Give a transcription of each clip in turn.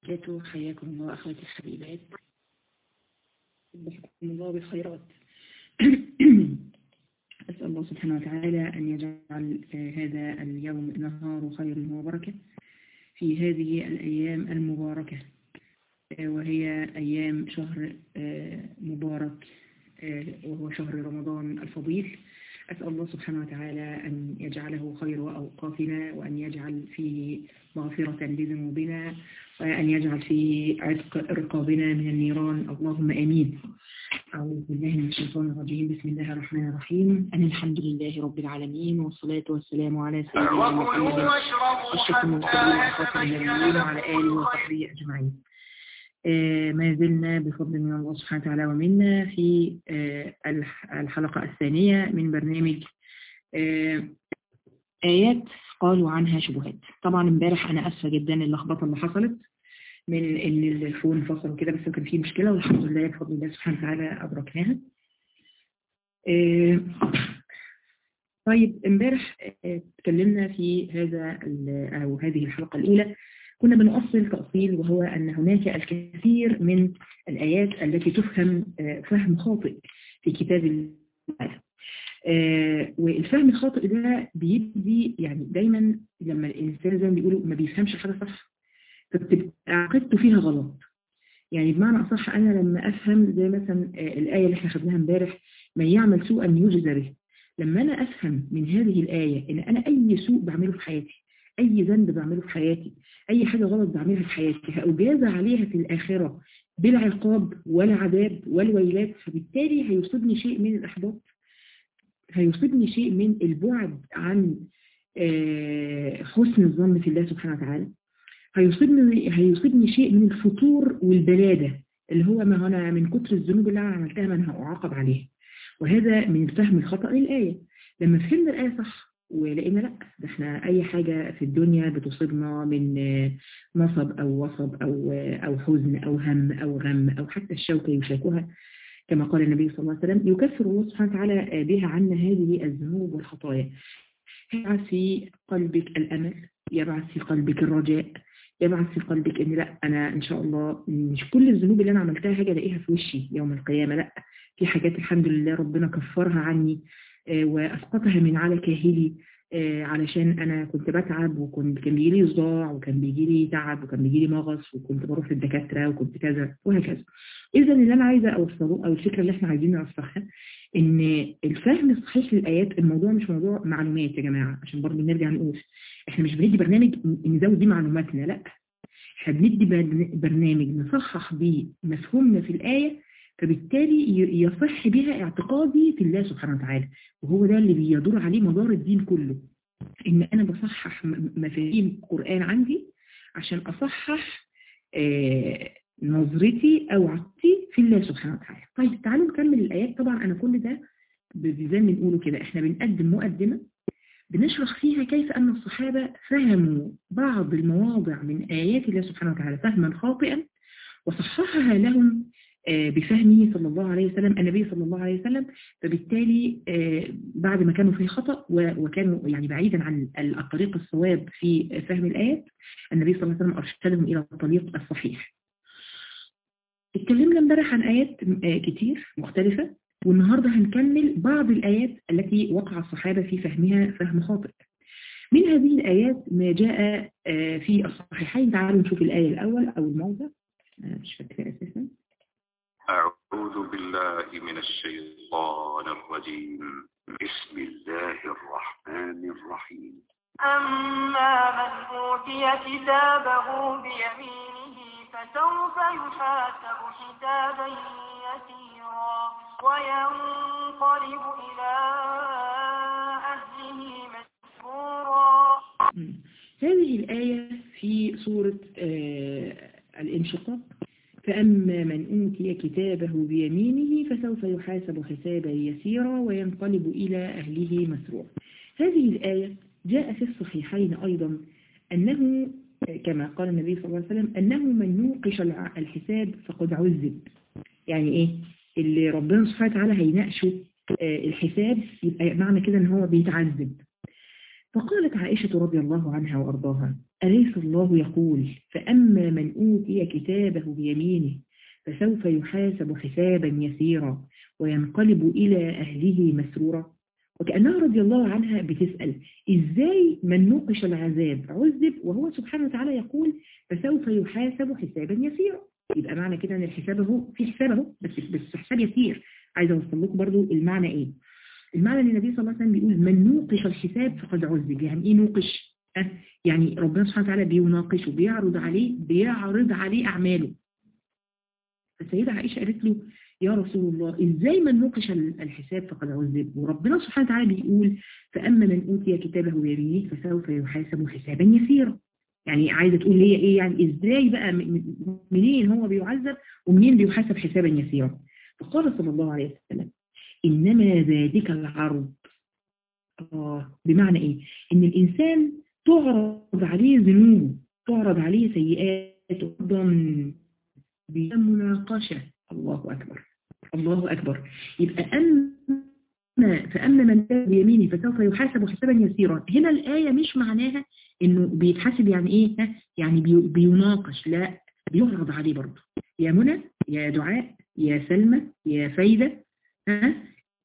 وبركاته حياكم الله أخواتي الحبيبات بحكم الله بالخيرات أسأل الله سبحانه وتعالى أن يجعل هذا اليوم نهار خير وبركة في هذه الأيام المباركة وهي أيام شهر مبارك وهو شهر رمضان الفضيل أسأل الله سبحانه وتعالى أن يجعله خير أوقاتنا وأن يجعل فيه مغفرة لذنوبنا وأن يجعل فيه عتق رقابنا من النيران اللهم أمين أعوذ بالله من الشيطان الرجيم بسم الله الرحمن الرحيم أن الحمد لله رب العالمين والصلاة والسلام على سيدنا محمد أشرف المرسلين وخاتم النبيين وعلى آله وصحبه أجمعين ما زلنا بفضل من الله سبحانه وتعالى ومنا في الحلقة الثانية من برنامج آيات قالوا عنها شبهات طبعا امبارح أنا أسفة جدا اللخبطة اللي حصلت من ان الفون فصل كده بس كان فيه مشكلة والحمد لله بفضل الله سبحانه وتعالى أدركناها طيب امبارح اتكلمنا في هذا أو هذه الحلقة الأولى كنا بنؤصل تأصيل وهو أن هناك الكثير من الآيات التي تفهم فهم خاطئ في كتاب الله والفهم الخاطئ ده بيدي يعني دايما لما الإنسان زي ما بيقولوا ما بيفهمش حاجة صح فبتبقى عقيدته فيها غلط يعني بمعنى أصح أنا لما أفهم زي مثلا الآية اللي احنا خدناها امبارح من يعمل سوءا يجزى به لما أنا أفهم من هذه الآية إن أنا أي سوء بعمله في حياتي أي ذنب بعمله في حياتي أي حاجة غلط بعملها في حياتي هأجازى عليها في الآخرة بالعقاب والعذاب والويلات فبالتالي هيصيبني شيء من الإحباط هيصيبني شيء من البعد عن حسن الظن في الله سبحانه وتعالى هيصيبني هيصيبني شيء من الفتور والبلادة اللي هو ما أنا من كتر الذنوب اللي أنا عملتها ما أنا هأعاقب عليها وهذا من الفهم الخطأ للآية لما فهمنا الآية صح ولقينا لا ده احنا اي حاجة في الدنيا بتصيبنا من نصب او وصب او او حزن او هم او غم او حتى الشوكة يشاكها كما قال النبي صلى الله عليه وسلم يكفر الله سبحانه وتعالى بها عنا هذه الذنوب والخطايا يبعث في قلبك الامل يبعث في قلبك الرجاء يبعث في قلبك ان لا انا ان شاء الله مش كل الذنوب اللي انا عملتها هاجي الاقيها في وشي يوم القيامة لا في حاجات الحمد لله ربنا كفرها عني وأسقطها من على كاهلي علشان أنا كنت بتعب وكنت كان بيجي لي صداع وكان بيجي لي تعب وكان بيجي لي مغص وكنت بروح للدكاترة وكنت كذا وهكذا إذا اللي أنا عايزة أوصله أو الفكرة اللي احنا عايزين نوصلها إن الفهم الصحيح للآيات الموضوع مش موضوع معلومات يا جماعة عشان برضه نرجع نقول احنا مش بندي برنامج نزود بيه معلوماتنا لا احنا بندي برنامج نصحح بيه مفهومنا في الآية فبالتالي يصح بها اعتقادي في الله سبحانه وتعالى وهو ده اللي بيدور عليه مدار الدين كله ان انا بصحح مفاهيم القرآن عندي عشان اصحح آه نظرتي او عقدتي في الله سبحانه وتعالى طيب تعالوا نكمل الايات طبعا انا كل ده زي ما بنقوله كده احنا بنقدم مقدمة بنشرح فيها كيف ان الصحابة فهموا بعض المواضع من ايات الله سبحانه وتعالى فهما خاطئا وصححها لهم بفهمه صلى الله عليه وسلم النبي صلى الله عليه وسلم فبالتالي بعد ما كانوا في خطأ وكانوا يعني بعيدا عن الطريق الصواب في فهم الآيات النبي صلى الله عليه وسلم أرشدهم إلى الطريق الصحيح اتكلمنا امبارح عن آيات كتير مختلفة والنهاردة هنكمل بعض الآيات التي وقع الصحابة في فهمها فهم خاطئ من هذه الآيات ما جاء في الصحيحين تعالوا نشوف الآية الأول أو الموضع مش فاكرة أساسا أعوذ بالله من الشيطان الرجيم بسم الله الرحمن الرحيم أما من أوتي كتابه بيمينه فسوف يحاسب حسابا يسيرا وينقلب إلى أهله مسرورا هذه الآية في سورة آه الانشقاق فأما من أوتي كتابه بيمينه فسوف يحاسب حسابا يسيرا وينقلب إلى أهله مسرورا هذه الآية جاء في الصحيحين أيضا أنه كما قال النبي صلى الله عليه وسلم أنه من نوقش الحساب فقد عذب يعني إيه اللي ربنا سبحانه وتعالى هيناقشه الحساب يبقى معنى كده أن هو بيتعذب فقالت عائشة رضي الله عنها وأرضاها أليس الله يقول فأما من أوتي كتابه بيمينه فسوف يحاسب حسابا يسيرا وينقلب إلى أهله مسرورا وكأنها رضي الله عنها بتسأل إزاي من نوقش العذاب عذب وهو سبحانه وتعالى يقول فسوف يحاسب حسابا يسيرا يبقى معنى كده ان الحساب اهو في حساب اهو بس بس حساب يسير عايزه اوصل لكم برضو المعنى ايه المعنى ان النبي صلى الله عليه وسلم بيقول من نوقش الحساب فقد عذب يعني ايه نوقش أه؟ يعني ربنا سبحانه وتعالى بيناقشه بيعرض عليه بيعرض عليه اعماله فالسيده عائشه قالت له يا رسول الله ازاي من نوقش الحساب فقد عذب وربنا سبحانه وتعالى بيقول فاما من اوتي كتابه بيمينه فسوف يحاسب حسابا يسيرا يعني عايزه تقول هي ايه يعني ازاي بقى منين هو بيعذب ومنين بيحاسب حسابا يسيرا فقال صلى الله عليه وسلم انما ذلك العرض آه بمعنى ايه ان الانسان تعرض عليه ذنوبه تعرض عليه سيئاته ايضا بمناقشه الله اكبر الله اكبر يبقى اما فاما من كان بيمينه فسوف يحاسب حسابا يسيرا هنا الايه مش معناها انه بيتحاسب يعني ايه يعني بي بيناقش لا بيعرض عليه برضه يا منى يا دعاء يا سلمى يا فايدة ها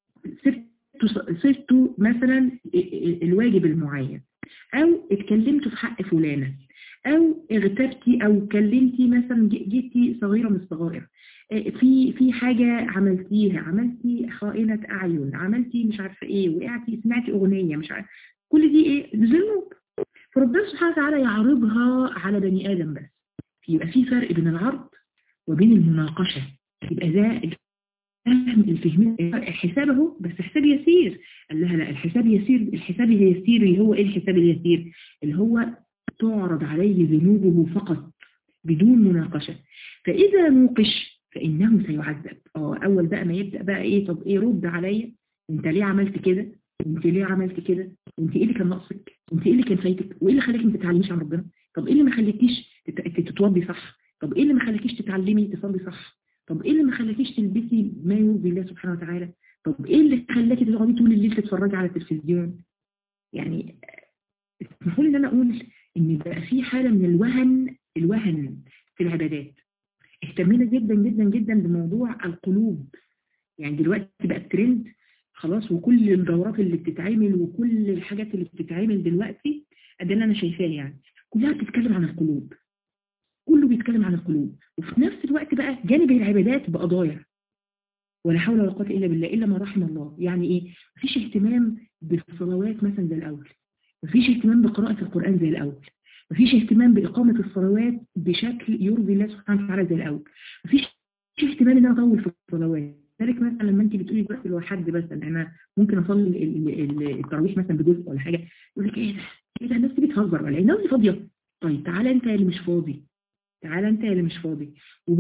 صرتوا مثلا الواجب المعين او اتكلمتوا في حق فلانة او اغتبتي او كلمتي مثلا جيتي صغيرة من الصغائر في في حاجة عملتيها عملتي خائنة اعين عملتي مش عارفة ايه وقعتي سمعتي اغنية مش عارفة كل دي ايه ذنوب فربنا سبحانه وتعالى يعرضها على بني آدم بس يبقى في فرق بين العرض وبين المناقشة يبقى ده الفهم الفهم الحساب اهو بس حساب يسير قال لها لا الحساب يسير الحساب اليسير اللي هو ايه الحساب اليسير اللي هو تعرض عليه ذنوبه فقط بدون مناقشة فإذا نوقش فإنه سيعذب اه أول بقى ما يبدأ بقى إيه طب إيه رد عليا أنت ليه عملت كده أنت ليه عملت كده أنت إيه اللي كان ناقصك أنت إيه اللي كان فايتك وإيه اللي خلاك ما تتعلميش عن ربنا طب إيه اللي ما خليكيش تتوضي صح طب إيه اللي ما خلاكيش تتعلمي تصلي صح طب إيه اللي ما خلاكيش تلبسي ما يرضي الله سبحانه وتعالى طب إيه اللي خلاكي تقعدي طول الليل تتفرجي على التلفزيون يعني اسمحوا لي ان انا اقول ان بقى في حالة من الوهن الوهن في العبادات اهتمينا جدا جدا جدا بموضوع القلوب يعني دلوقتي بقى الترند خلاص وكل الدورات اللي بتتعمل وكل الحاجات اللي بتتعمل دلوقتي ده اللي انا شايفاه يعني كلها بتتكلم عن القلوب كله بيتكلم عن القلوب وفي نفس الوقت بقى جانب العبادات بقى ضايع ولا حول ولا قوه الا بالله الا ما رحم الله يعني ايه مفيش اهتمام بالصلوات مثلا زي الاول مفيش اهتمام بقراءة القرآن زي الأول مفيش اهتمام بإقامة الصلوات بشكل يرضي الله سبحانه وتعالى زي الأول مفيش اهتمام ان انا اطول في الصلوات ذلك مثلا لما انت بتقولي دلوقتي لو حد مثلا انا ممكن اصلي التراويح مثلا بجزء ولا حاجه يقول لك ايه ده ايه ده الناس دي بتهزر ولا ايه الناس دي فاضيه طيب تعالى انت اللي مش فاضي تعالى انت اللي مش فاضي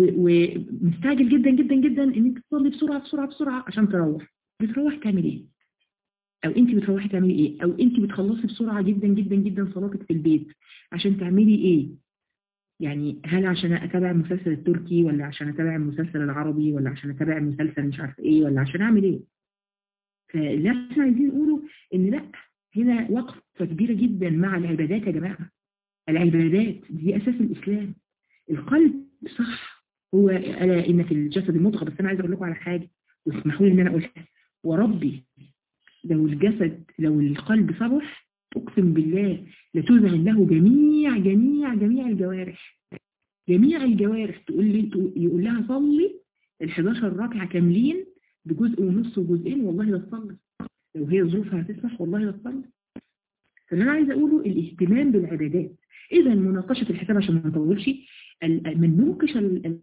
ومستعجل جدا جدا جدا ان انت تصلي بسرعه بسرعه بسرعه عشان تروح بتروح تعمل ايه او انت بتروحي تعملي ايه او انت بتخلصي بسرعة جدا جدا جدا صلاتك في البيت عشان تعملي ايه يعني هل عشان اتابع المسلسل التركي ولا عشان اتابع المسلسل العربي ولا عشان اتابع المسلسل مش عارفه ايه ولا عشان اعمل ايه فاللي احنا عايزين نقوله ان لا هنا وقفة كبيرة جدا مع العبادات يا جماعة العبادات دي اساس الاسلام القلب صح هو ألا إن في الجسد المضغة بس أنا عايز أقول لكم على حاجة واسمحوا لي إن أنا أقولها وربي لو الجسد لو القلب صبح أقسم بالله لتذعن له جميع جميع جميع الجوارح جميع الجوارح تقول لي يقول لها صلي ال 11 ركعة كاملين بجزء ونص وجزئين والله لا تصلي لو هي ظروفها هتسمح والله لا تصلي فاللي أنا عايز أقوله الاهتمام بالعبادات إذا مناقشة الحساب عشان ما نطولش من نوقش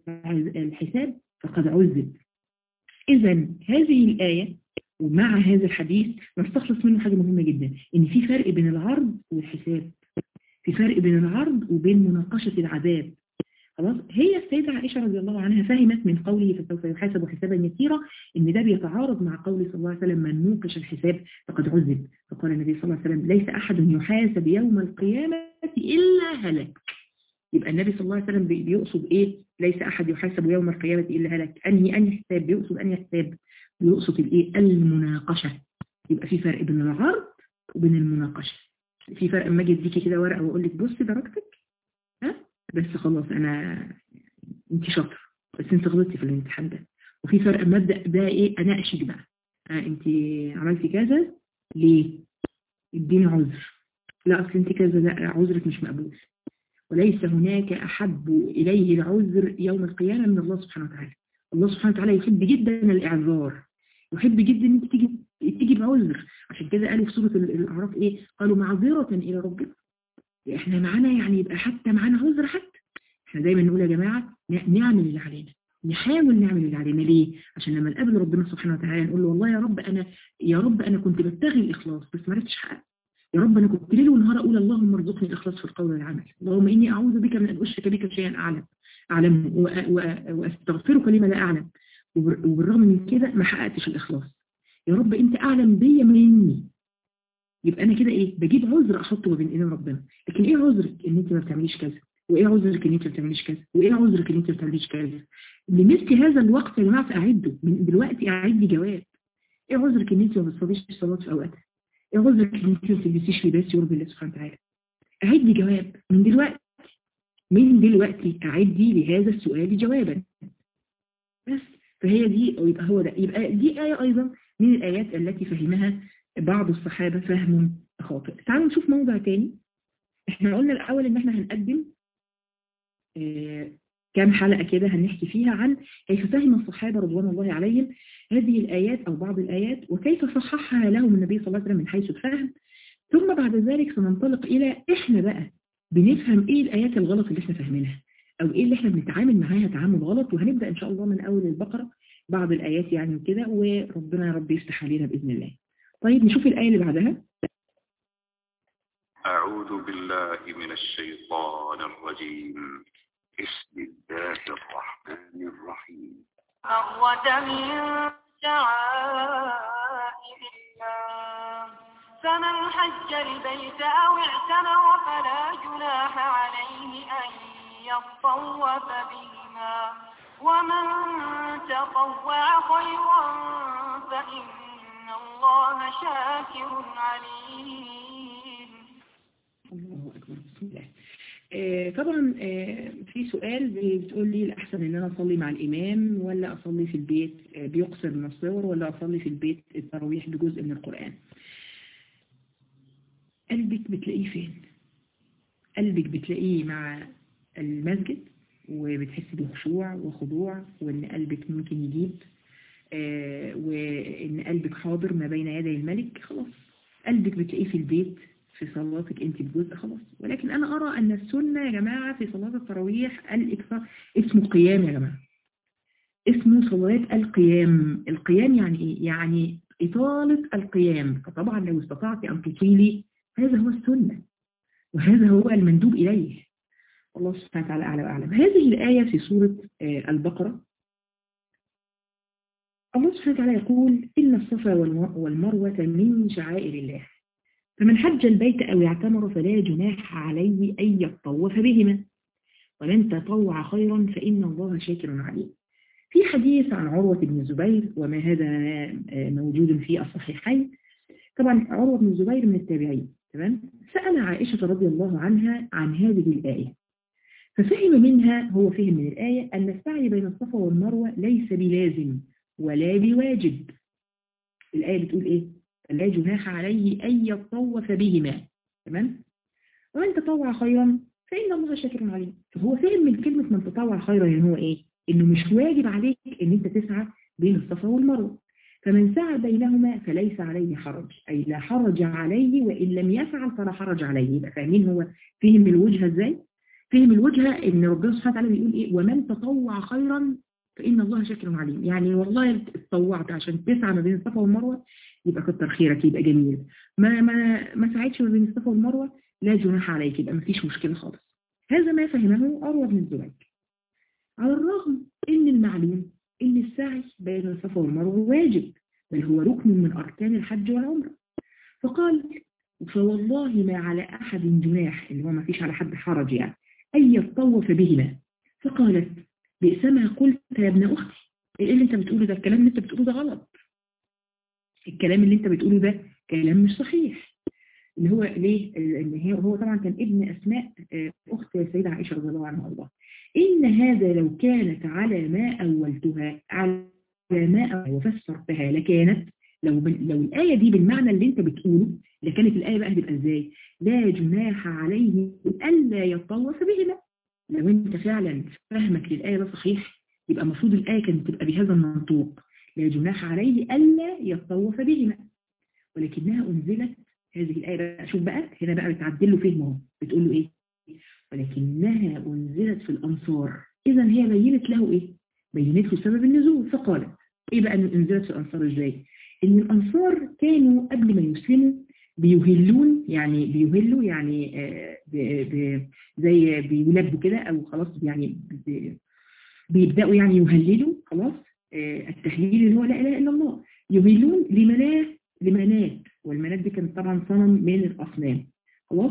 الحساب فقد عذب إذا هذه الآية ومع هذا الحديث نستخلص منه حاجة مهمة جدا إن في فرق بين العرض والحساب في فرق بين العرض وبين مناقشة العذاب خلاص هي السيدة عائشة رضي الله عنها فهمت من قوله فسوف يحاسب حسابا يسيرا ان ده بيتعارض مع قوله صلى الله عليه وسلم من نوقش الحساب فقد عذب فقال النبي صلى الله عليه وسلم ليس أحد يحاسب يوم القيامة إلا هلك يبقى النبي صلى الله عليه وسلم بيقصد ايه ليس أحد يحاسب يوم القيامة إلا هلك أنهي أنهي حساب بيقصد أنهي حساب بيقصد الايه المناقشة يبقى في فرق بين العرض وبين المناقشة في فرق اما اجي اديكي كده ورقه واقول لك بصي درجتك ها بس خلاص انا انت شاطره بس انت غلطتي في الامتحان ده وفي فرق اما ابدا بقى ايه اناقشك بقى ها انت عملتي كذا ليه اديني عذر لا اصل انت كذا لا عذرك مش مقبول وليس هناك احب اليه العذر يوم القيامه من الله سبحانه وتعالى الله سبحانه وتعالى يحب جدا الاعذار يحب جدا ان انت تيجي تيجي بعذر عشان كده قالوا في سوره الاعراف ايه قالوا معذره الى ربنا احنا معانا يعني يبقى حتى معانا عذر حتى احنا دايما نقول يا جماعه نعمل اللي علينا نحاول نعمل اللي علينا ليه عشان لما نقابل ربنا سبحانه وتعالى نقول له والله يا رب انا يا رب انا كنت ببتغي الاخلاص بس ما عرفتش احقق يا رب انا كنت ليل ونهار اقول اللهم ارزقني الاخلاص في القول والعمل اللهم اني اعوذ بك من ان اشرك بك شيئا اعلم اعلمه واستغفرك لما لا اعلم وبالرغم من كده ما حققتش الاخلاص يا رب انت اعلم بيا مني يبقى انا كده ايه بجيب عذر احطه ما بين ايدين ربنا لكن ايه عذرك ان انت ما بتعمليش كذا وايه عذرك ان انت ما بتعمليش كذا وايه عذرك ان انت ما بتعمليش كذا لمثل هذا الوقت يا جماعه فاعده من دلوقتي اعد لي جواب ايه عذرك ان انت ما بتصليش الصلاه في اوقاتها ايه عذرك ان انت ما بتلبسيش لباس يرضي الله سبحانه وتعالى اعد لي جواب من دلوقتي من دلوقتي اعد لي لهذا السؤال جوابا بس فهي دي يبقى هو ده يبقى دي آية أيضا من الآيات التي فهمها بعض الصحابة فهم خاطئ تعالوا نشوف موضع تاني احنا قلنا الأول ان احنا هنقدم اه كام حلقة كده هنحكي فيها عن كيف فهم الصحابة رضوان الله عليهم هذه الآيات أو بعض الآيات وكيف صححها لهم النبي صلى الله عليه وسلم من حيث الفهم ثم بعد ذلك سننطلق إلى إحنا بقى بنفهم إيه الآيات الغلط اللي احنا فاهمينها أو إيه اللي احنا بنتعامل معاها تعامل غلط وهنبدأ إن شاء الله من أول البقرة بعض الآيات يعني كده وربنا يا رب يفتح علينا بإذن الله طيب نشوف الآية اللي بعدها أعوذ بالله من الشيطان الرجيم بسم الله الرحمن الرحيم مرة من شعائر الله فمن حج البيت أو اعتمر فلا جناح عليه أن يطوف بهما ومن تطوع خيرا فإن الله شاكر عليم الله أكبر بسم الله آه طبعا آه في سؤال بتقول لي الأحسن إن أنا أصلي مع الإمام ولا أصلي في البيت آه بيقصر من الصور ولا أصلي في البيت التراويح بجزء من القرآن قلبك بتلاقيه فين قلبك بتلاقيه مع المسجد وبتحسي بخشوع وخضوع وان قلبك ممكن يجيب آه وان قلبك حاضر ما بين يدي الملك خلاص قلبك بتلاقيه في البيت في صلاتك انت بجزء خلاص ولكن انا ارى ان السنة يا جماعة في صلاة التراويح الاكثر اسمه قيام يا جماعة اسمه صلاة القيام القيام يعني ايه يعني اطالة القيام فطبعا لو استطعت ان تطيلي هذا هو السنة وهذا هو المندوب اليه الله سبحانه وتعالى أعلى وأعلم هذه الآية في سورة البقرة الله سبحانه وتعالى يقول إن الصفا والمروة من شعائر الله فمن حج البيت أو اعتمر فلا جناح عليه أن يطوف بهما ومن تطوع خيرا فإن الله شاكر عليم في حديث عن عروة بن الزبير وما هذا موجود في الصحيحين طبعا عروة بن الزبير من التابعين تمام سأل عائشة رضي الله عنها عن هذه الآية ففهم منها هو فهم من الآية أن السعي بين الصفا والمروة ليس بلازم ولا بواجب الآية بتقول إيه لا جناح عليه أن يطوف بهما تمام ومن تطوع خيرا فإن الله شاكر عليه فهو فهم من كلمة من تطوع خيرا يعني هو إيه إنه مش واجب عليك إن أنت تسعى بين الصفا والمروة فمن سعى بينهما فليس عليه حرج أي لا حرج عليه وإن لم يفعل فلا حرج عليه يبقى فاهمين هو فهم الوجهة إزاي فهم الوجهة ان ربنا سبحانه وتعالى بيقول ايه ومن تطوع خيرا فإن الله شاكر عليم يعني والله اتطوعت عشان تسعى ما بين الصفا والمروة يبقى كتر خيرك يبقى جميل ما ما ما سعيتش ما بين الصفا والمروة لا جناح عليك يبقى ما فيش مشكلة خالص هذا ما فهمه أروى بن الزبير على الرغم ان المعلوم ان السعي بين الصفا والمروة واجب بل هو ركن من أركان الحج والعمرة فقال فوالله ما على أحد جناح اللي هو ما فيش على حد حرج يعني أن يطوف بهما فقالت بئس ما قلت يا ابن أختي إيه اللي أنت بتقوله ده الكلام اللي أنت بتقوله ده غلط الكلام اللي أنت بتقوله ده كلام مش صحيح اللي هو ليه اللي هي هو طبعا كان ابن أسماء آه، أخت السيدة عائشة رضي الله عنها وارضاها إن هذا لو كانت على ما أولتها على ما وفسرتها لكانت لو بال- لو الآية دي بالمعنى اللي انت بتقوله لكانت الآية بقى هتبقى ازاي لا جناح عليه ألا يطوف بهما لو انت فعلا فهمك للآية ده صحيح يبقى المفروض الآية كانت تبقى بهذا المنطوق لا جناح عليه ألا يطوف بهما ولكنها أنزلت هذه الآية بقى شوف بقى هنا بقى بتعدل له فهمه بتقول له إيه ولكنها أنزلت في الأنصار إذا هي بينت له إيه بينت له سبب النزول فقالت إيه بقى إن أنزلت في الأنصار إزاي إن الأنصار كانوا قبل ما يسلموا بيهلون يعني بيهلوا يعني آه، ب- ب- زي بيلبوا كده أو خلاص يعني ب- بيبدأوا يعني يهللوا خلاص آه، التهليل اللي هو لا إله إلا الله يهلون لمناه لمنات والمنات دي كانت طبعا صنم من الأصنام خلاص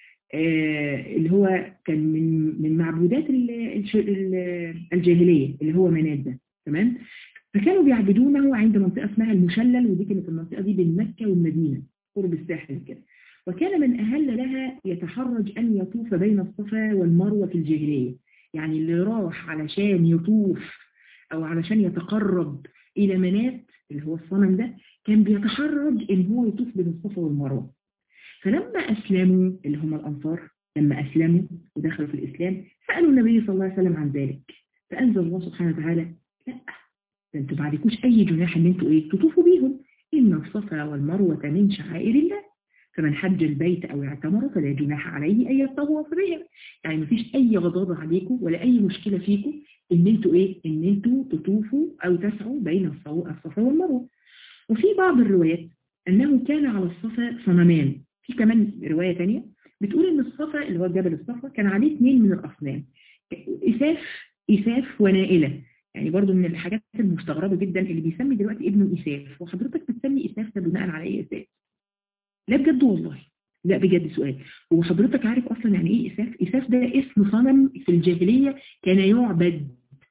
آه، اللي هو كان من من معبودات ال- الش- ال- الجاهلية اللي هو منات ده تمام فكانوا بيعبدونه عند منطقة اسمها المشلل ودي كانت المنطقة دي بين مكة والمدينة قرب الساحل كده وكان من أهل لها يتحرج أن يطوف بين الصفا والمروة في الجاهلية يعني اللي راح علشان يطوف أو علشان يتقرب إلى منات اللي هو الصنم ده كان بيتحرج إن هو يطوف بين الصفا والمروة فلما أسلموا اللي هم الأنصار لما أسلموا ودخلوا في الإسلام سألوا النبي صلى الله عليه وسلم عن ذلك فأنزل الله سبحانه وتعالى لا ده انتوا ما عليكوش أي جناح إن انتوا إيه تطوفوا بيهم إن الصفا والمروة من شعائر الله فمن حج البيت أو اعتمر فلا جناح عليه أن يطوف بهم يعني مفيش أي غضاضة عليكم ولا أي مشكلة فيكم إن انتوا إيه إن انتوا تطوفوا أو تسعوا بين الصو- الصفا والمروة وفي بعض الروايات أنه كان على الصفا صنمان في كمان رواية تانية بتقول إن الصفا اللي هو جبل الصفا كان عليه اثنين من الأصنام إساف إساف ونائلة يعني برضو من الحاجات المستغربة جدا اللي بيسمي دلوقتي ابنه إساف وحضرتك بتسمي إساف ده بناء على إيه إساف؟ لا بجد والله لا بجد سؤال هو حضرتك عارف أصلا يعني إيه إساف؟ إساف ده اسم صنم في الجاهلية كان يعبد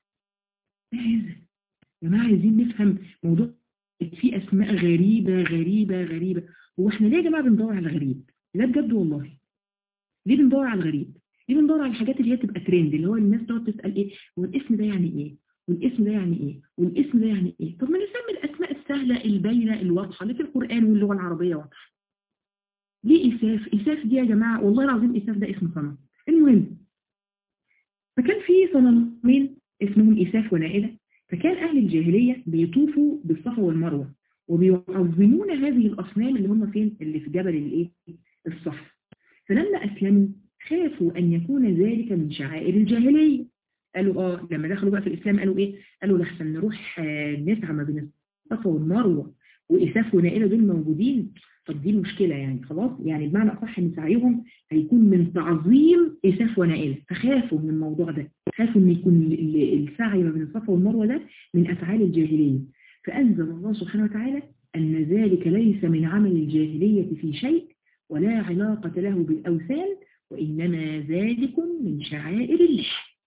ما هذا؟ يا جماعة عايزين نفهم موضوع في أسماء غريبة غريبة غريبة هو احنا ليه يا جماعة بندور على الغريب؟ لا بجد والله ليه بندور على الغريب؟ ليه بندور على الحاجات اللي هي تبقى ترند اللي هو الناس تقعد تسأل ايه هو الاسم ده يعني ايه؟ والاسم ده يعني ايه؟ والاسم ده يعني ايه؟ طب ما نسمي الاسماء السهلة الباينة الواضحة اللي في القرآن واللغة العربية واضحة. ليه إساف؟ إساف دي يا جماعة والله العظيم إساف ده اسم صنم. المهم فكان في صنمين اسمهم إساف ونائلة فكان أهل الجاهلية بيطوفوا بالصفا والمروة وبيعظمون هذه الأصنام اللي هم فين اللي في جبل الايه الصفا فلما أسلموا خافوا أن يكون ذلك من شعائر الجاهلية قالوا آه لما دخلوا بقى في الإسلام قالوا إيه قالوا لحسن نروح آه، نسعى ما بين الصفا والمروة وإساف ونائلة دول موجودين طب دي مشكلة يعني خلاص يعني بمعنى أصح إن سعيهم هيكون من تعظيم إساف ونائلة فخافوا من الموضوع ده خافوا إن يكون ال- ال- السعي ما بين الصفا والمروة ده من أفعال الجاهلية فأنزل الله سبحانه وتعالى أن ذلك ليس من عمل الجاهلية في شيء ولا علاقة له بالأوثان وإنما ذلك من شعائر الله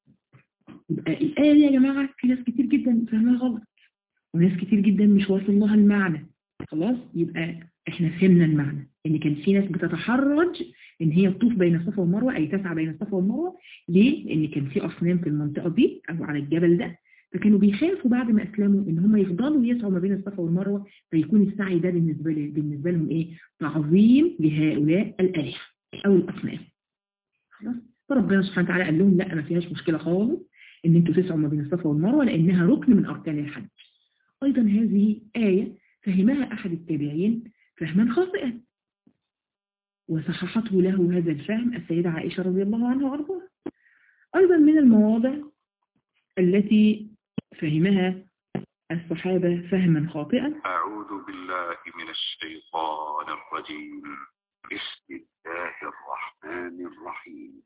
يبقى الآية دي يا جماعة في ناس كتير جدا فاهمها غلط وناس كتير جدا مش واصل لها المعنى خلاص يبقى احنا فهمنا المعنى ان كان في ناس بتتحرج ان هي تطوف بين الصفا والمروه اي تسعى بين الصفا والمروه ليه؟ لان كان في اصنام في المنطقه دي او على الجبل ده فكانوا بيخافوا بعد ما اسلموا ان هم يفضلوا يسعوا ما بين الصفا والمروه فيكون السعي ده بالنسبه لي بالنسبه لهم ايه؟ تعظيم لهؤلاء الالهه او الاصنام خلاص فربنا سبحانه وتعالى قال لهم لا ما فيهاش مشكله خالص ان انتوا تسعوا ما بين الصفا والمروه لانها ركن من اركان الحج ايضا هذه ايه فهمها احد التابعين فهما خاطئا وصححته له هذا الفهم السيدة عائشة رضي الله عنها وأرضاها أيضا من المواضع التي فهمها الصحابة فهما خاطئا أعوذ بالله من الشيطان الرجيم بسم الله الرحمن الرحيم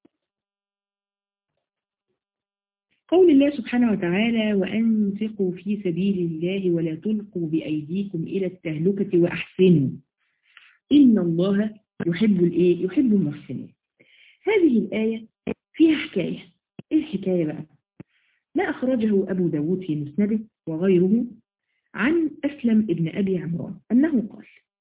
قول الله سبحانه وتعالى وأنفقوا في سبيل الله ولا تلقوا بأيديكم إلى التهلكة وأحسنوا إن الله يحب الإيه؟ يحب المحسنين هذه الآية فيها حكاية إيه الحكاية بقى؟ ما أخرجه أبو داود في مسنده وغيره عن أسلم ابن أبي عمران أنه قال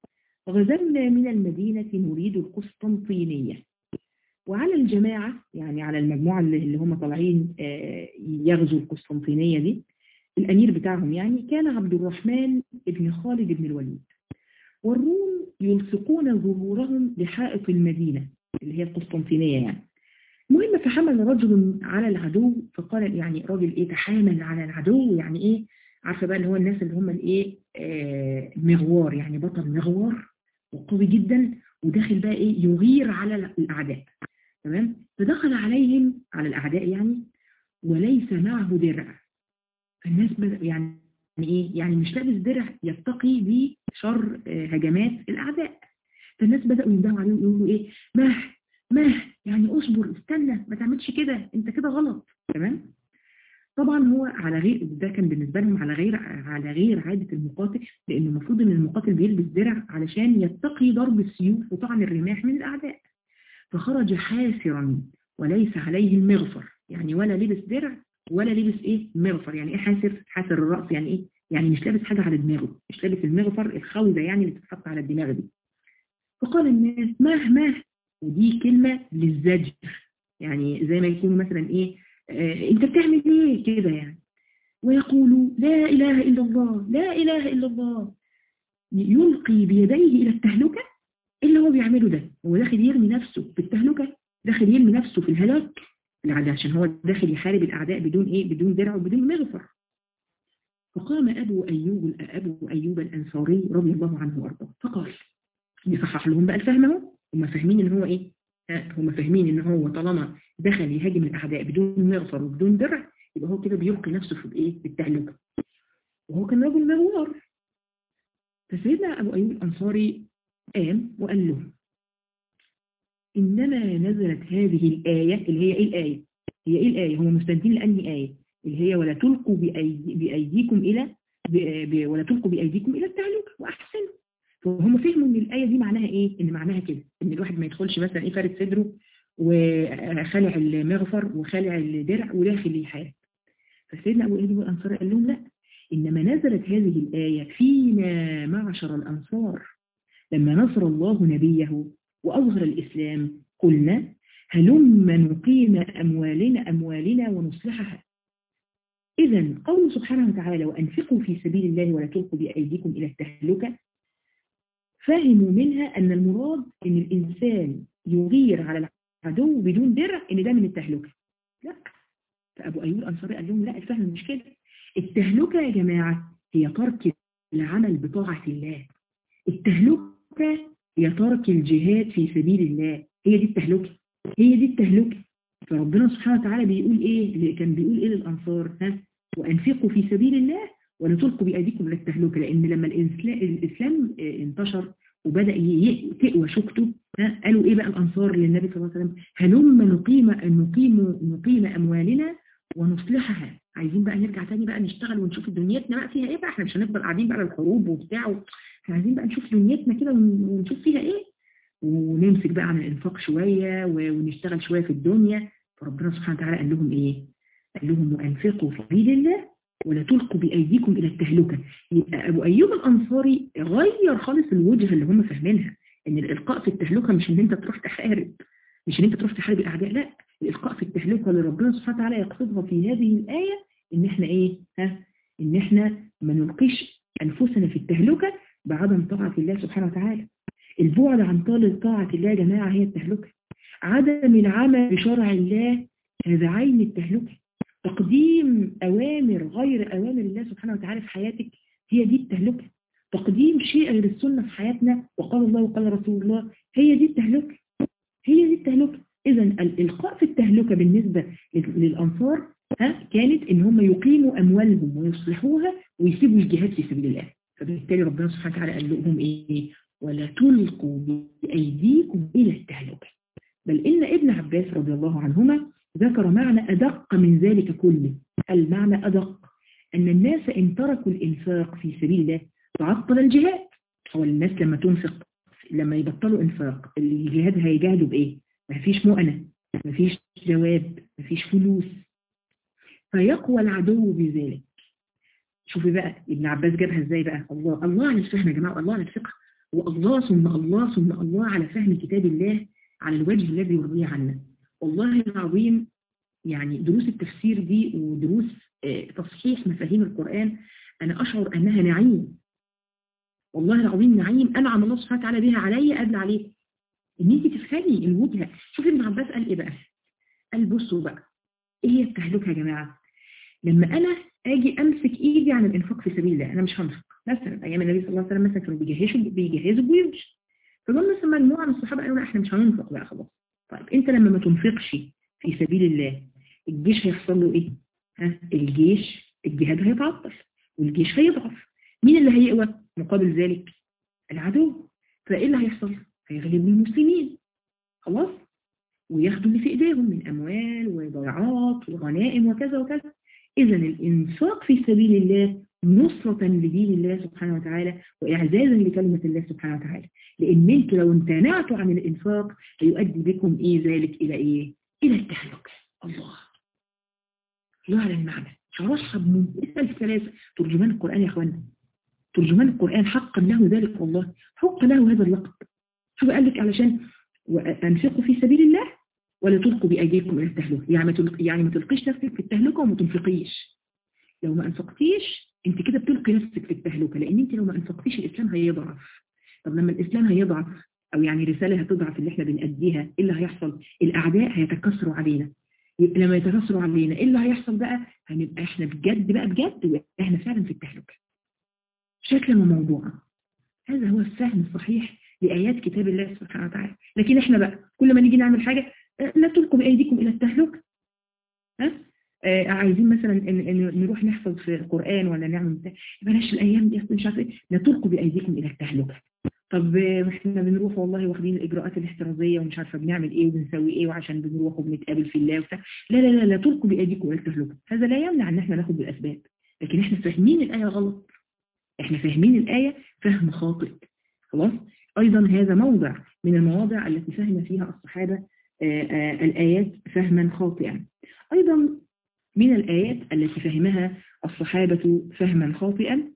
غزونا من المدينة نريد القسطنطينية وعلى الجماعة يعني على المجموعة اللي هم طالعين يغزوا القسطنطينية دي الأمير بتاعهم يعني كان عبد الرحمن بن خالد بن الوليد والروم يلصقون ظهورهم لحائط المدينة اللي هي القسطنطينية يعني المهم فحمل رجل على العدو فقال يعني راجل ايه تحامل على العدو يعني ايه عارفه بقى اللي هو الناس اللي هم الايه آه مغوار يعني بطل مغوار وقوي جدا وداخل بقى ايه يغير على الاعداء تمام فدخل عليهم على الاعداء يعني وليس معه درع فالناس يعني ايه يعني مش لابس درع يتقي بشر آه هجمات الاعداء فالناس بداوا يندهوا عليه ويقولوا ايه مه مه يعني اصبر استنى ما تعملش كده انت كده غلط تمام طبعا هو على غير ده كان بالنسبه لهم على غير على غير عاده المقاتل لان المفروض ان المقاتل بيلبس درع علشان يتقي ضرب السيوف وطعن الرماح من الاعداء فخرج حاسرا وليس عليه المغفر يعني ولا لبس درع ولا لبس ايه مغفر يعني ايه حاسر حاسر الراس يعني ايه يعني مش لابس حاجه على دماغه مش لابس المغفر الخوذه يعني اللي بتتحط على الدماغ دي فقال الناس مه مه ودي كلمة للزجر يعني زي ما يكونوا مثلا ايه آه انت بتعمل ايه كده يعني ويقولوا لا اله الا الله لا اله الا الله يلقي بيديه الى التهلكة اللي هو بيعمله ده هو داخل يرمي نفسه في التهلكة داخل يرمي نفسه في الهلاك عشان هو داخل يحارب الاعداء بدون ايه بدون درع وبدون مغفر فقام ابو ايوب ابو ايوب الانصاري رضي الله عنه وارضاه فقال يصحح لهم بقى الفهم اهو هم فاهمين ان هو ايه هم فاهمين ان هو طالما دخل يهاجم الاعداء بدون مغفر وبدون درع يبقى هو كده بيلقي نفسه في الايه في التهلكه وهو كان رجل مغوار فسيدنا ابو ايوب الانصاري قام وقال له انما نزلت هذه الايه اللي هي ايه الايه هي ايه الايه هم مستندين لاني ايه اللي هي ولا تلقوا بأيدي بايديكم الى ب... ولا تلقوا بايديكم الى التهلكه واحسنوا فهم فهموا ان الآية دي معناها ايه ان معناها كده ان الواحد ما يدخلش مثلا ايه فارد صدره وخلع المغفر وخلع الدرع وداخل يحارب فسيدنا ابو ايوب الانصاري قال لهم لا انما نزلت هذه الآية فينا معشر الانصار لما نصر الله نبيه واظهر الاسلام قلنا هلم نقيم اموالنا اموالنا ونصلحها اذا قول سبحانه وتعالى وانفقوا في سبيل الله ولا تلقوا بايديكم الى التهلكه فهموا منها أن المراد أن الإنسان يغير على العدو بدون درع أن ده من التهلكة لا فأبو أيوب الأنصاري قال لهم لا الفهم مش كده التهلكة يا جماعة هي ترك العمل بطاعة الله التهلكة هي ترك الجهاد في سبيل الله هي دي التهلكة هي دي التهلكة فربنا سبحانه وتعالى بيقول ايه كان بيقول ايه للأنصار ها وأنفقوا في سبيل الله ولا تلقوا بأيديكم للتهلكة لأن لما الإسلام انتشر وبدأ تقوى شوكته قالوا إيه بقى الأنصار للنبي صلى الله عليه وسلم هلم نقيم نقيم نقيم أموالنا ونصلحها عايزين بقى نرجع تاني بقى نشتغل ونشوف دنيتنا بقى فيها إيه بقى احنا مش هنفضل قاعدين بقى الحروب وبتاع احنا عايزين بقى نشوف دنيتنا كده ونشوف فيها إيه ونمسك بقى عن الإنفاق شوية ونشتغل شوية في الدنيا فربنا سبحانه وتعالى قال لهم إيه قال لهم وأنفقوا في سبيل الله ولا تلقوا بأيديكم إلى التهلكة يبقى أبو أيوب الأنصاري غير خالص الوجهة اللي هم فاهمينها إن الإلقاء في التهلكة مش إن أنت تروح تحارب مش إن أنت تروح تحارب الأعداء لا الإلقاء في التهلكة اللي ربنا سبحانه وتعالى يقصدها في هذه الآية إن إحنا إيه ها إن إحنا ما نلقيش أنفسنا في التهلكة بعدم طاعة الله سبحانه وتعالى البعد عن طال طاعة الله يا جماعة هي التهلكة عدم العمل بشرع الله هذا عين التهلكة تقديم أوامر غير أوامر الله سبحانه وتعالى في حياتك هي دي التهلكة تقديم شيء غير السنة في حياتنا وقال الله وقال رسول الله هي دي التهلكة هي دي التهلكة إذا الإلقاء في التهلكة بالنسبة للأنصار ها كانت إن هم يقيموا أموالهم ويصلحوها ويسيبوا الجهاد في سبيل الله فبالتالي ربنا سبحانه وتعالى قال لهم إيه ولا تلقوا بأيديكم إلى التهلكة بل إن ابن عباس رضي الله عنهما ذكر معنى أدق من ذلك كله المعنى أدق أن الناس إن تركوا الإنفاق في سبيل الله تعطل الجهاد هو الناس لما تنفق لما يبطلوا إنفاق الجهاد هيجاهدوا بإيه؟ ما فيش مؤنة ما فيش جواب ما فيش فلوس فيقوى العدو بذلك شوفي بقى ابن عباس جابها ازاي بقى الله الله على الفهم يا جماعة الله على الفقه والله ثم الله ثم الله على فهم كتاب الله على الوجه الذي يرضيه عنا والله العظيم يعني دروس التفسير دي ودروس تصحيح مفاهيم القرآن أنا أشعر أنها نعيم والله العظيم نعيم أنعم الله سبحانه وتعالى بها علي قبل عليه إن أنت تفهمي الوجهة شوفي ابن عباس قال إيه بقى قال بصوا بقى إيه هي التهلكة يا جماعة لما أنا أجي أمسك إيدي عن الإنفاق في سبيل الله أنا مش هنفق مثلا أيام النبي صلى الله عليه وسلم مثلا كانوا بيجهزوا بيجهزوا بيوش فقال مثلا مجموعة من الصحابة قالوا لا إحنا مش هننفق بقى خلاص طيب أنت لما ما تنفقش في سبيل الله الجيش هيحصل له إيه؟ ها الجيش الجهاد هيتعطل والجيش هيضعف مين اللي هيقوى مقابل ذلك العدو فإيه اللي هيحصل هيغلب المسلمين خلاص وياخدوا اللي في ايديهم من اموال وضيعات وغنائم وكذا وكذا اذا الانفاق في سبيل الله نصرة لدين الله سبحانه وتعالى واعزازا لكلمة الله سبحانه وتعالى لان انتوا لو امتنعتوا عن الانفاق هيؤدي بكم ايه ذلك الى ايه الى التهلكة الله الله على المعنى شرحها بمنتهى الثلاثة ترجمان القرآن يا اخوانا ترجمان القرآن حقا له ذلك والله حق له هذا اللقب شو قال لك علشان أنفقوا في سبيل الله ولا تلقوا بأيديكم إلى التهلكة يعني ما يعني ما تلقيش نفسك في التهلكة وما تنفقيش لو ما أنفقتيش أنت كده بتلقي نفسك في التهلكة لأن أنت لو ما أنفقتيش الإسلام هيضعف طب لما الإسلام هيضعف أو يعني رسالة هتضعف اللي احنا بنأديها إيه اللي هيحصل الأعداء هيتكسروا علينا لما يتكسروا علينا إيه اللي هيحصل بقى هنبقى احنا بجد بقى بجد احنا فعلا في التهلكة شكلا وموضوعا هذا هو الفهم الصحيح لآيات كتاب الله سبحانه وتعالى لكن احنا بقى كل ما نيجي نعمل حاجة لا تلقوا بأيديكم إلى التهلكة ها آه عايزين مثلا إن, إن نروح نحفظ في القرآن ولا نعمل بلاش الأيام دي مش عارف ايه لا تلقوا بأيديكم إلى التهلكة طب احنا بنروح والله واخدين الإجراءات الاحترازية ومش عارفة بنعمل ايه وبنسوي ايه وعشان بنروح وبنتقابل في الله وبتاع لا لا لا لا تلقوا بأيديكم إلى التهلكة هذا لا يمنع ان احنا ناخد بالأسباب لكن احنا فاهمين الآية غلط احنا فاهمين الآية فهم خاطئ خلاص أيضا هذا موضع من المواضع التي فهم فيها الصحابة آآ آآ الآيات فهما خاطئا أيضا من الآيات التي فهمها الصحابة فهما خاطئا